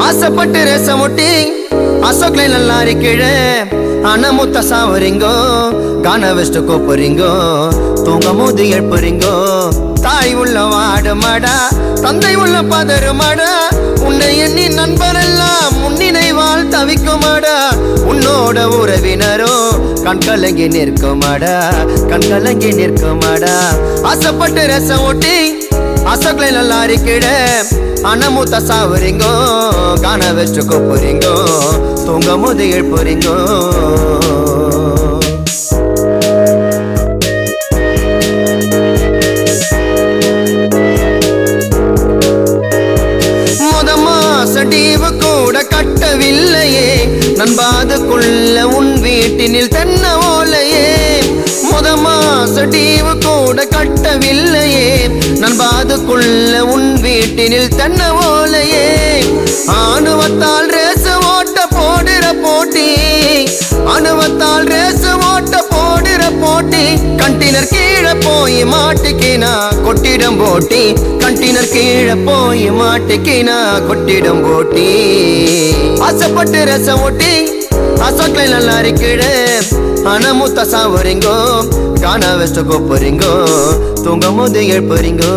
ஆசைப்பட்டு ரசமுட்டி அசோக்ல நல்லா இருக்கீழே அனமுத்த சாவரிங்கோ காண வெஸ்ட் கோப்பரிங்கோ தூங்கும் போது எழுப்புறீங்கோ தாய் உள்ள வாடுமாடா தந்தை உள்ள பதறுமாடா உன்னை எண்ணி நண்பரெல்லாம் முன்னினைவால் தவிக்குமாடா உன்னோட உறவினரோ கண் கலங்கி நிற்குமாடா கண் கலங்கி நிற்குமாடா ஆசைப்பட்டு ரசம் ஓட்டி அசோக்ல நல்லா இருக்கிட அனமுத்த சாவுறீங்கோ காண வச்சு போறீங்கோ தூங்கும் போது எழுப்புறீங்கோ முத மாச டீவு கூட கட்டவில்லையே நண்பாதுக்குள்ள உன் வீட்டினில் தென்ன ஓலையே முத மாச டீவு கூட கட்டவில்லையே நண்பாதுக்குள்ள உன் வீட்டினில் தென்ன ஓலையே ஆணுவத்தால் ரேசு ஓட்ட போடுற போட்டி அணுவத்தால் ரேசு ஓட்ட போடுற போட்டி கண்டினர் கீழே போய் மாட்டிக்கினா கொட்டிடம் போட்டி கண்டினர் கீழே போய் மாட்டிக்கினா கொட்டிடம் போட்டி ஆசைப்பட்டு ரசம் ஓட்டி அசோக்ல நல்லா இருக்கீடு அனமுத்த சாவரிங்கோ காண வெஸ்ட் போறீங்கோ தூங்கும் போது எழுப்புறீங்கோ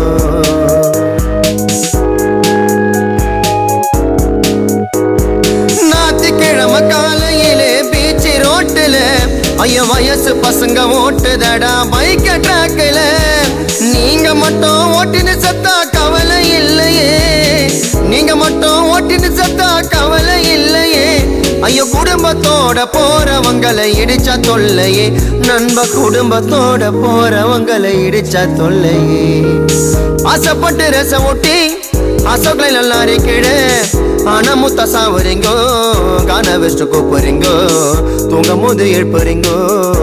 ஞாயிற்றுக்கிழமை காலையிலே பீச்சு ரோட்டுல ஐயோ வயசு பசங்க ஓட்டுதடா பைக்க ட்ராக்கில நீங்க மட்டும் ஓட்டின்னு சத்தா கவலை இல்லையே நீங்க மட்டும் ஓட்டின்னு சத்தா கவலை இல்லையே ஐயோ குடும்பத்தோட போறவங்களை இடிச்சா தொல்லையே நண்ப குடும்பத்தோட போறவங்களை இடிச்சா தொல்லையே ஆசைப்பட்டு ரசம் ஒட்டி அசோக்ல நல்லா இருக்கீடு அனமுத்த சாவுறீங்கோ காண வெஸ்ட் கூப்பிடுறீங்கோ தூங்கும் போது எழுப்புறீங்கோ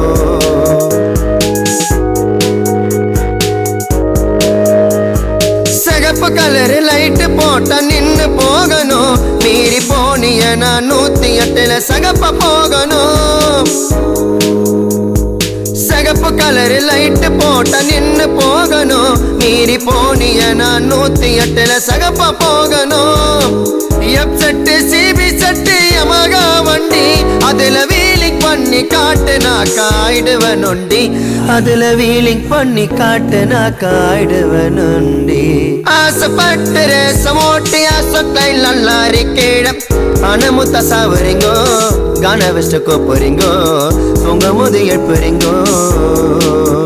சிகப்பு கலர் லைட் போட்ட நின்னு போகணும் மீறி போனிய நான் நூத்தி எட்டுல சகப்ப போகணும் சிகப்பு கலர் லைட் போட்ட நின்னு போகணும் மீறி போனிய நான் நூத்தி எட்டுல சகப்ப போகணும் எப் செட்டு சிபி செட்டு யமகா வண்டி அதுல வீலிங் பண்ணி காட்டு நான் காயிடுவன் உண்டி அதுல வீலிங் பண்ணி காட்டு நான் காயிடுவன் உண்டி ஆசைப்பட்டு ரேசம் ஓட்டி ஆசை நல்லா இருக்கீழம் அனமுத்த சாவுறீங்கோ காண வெஸ்ட் போறீங்கோ தூங்கும் போது எழுப்புறீங்கோ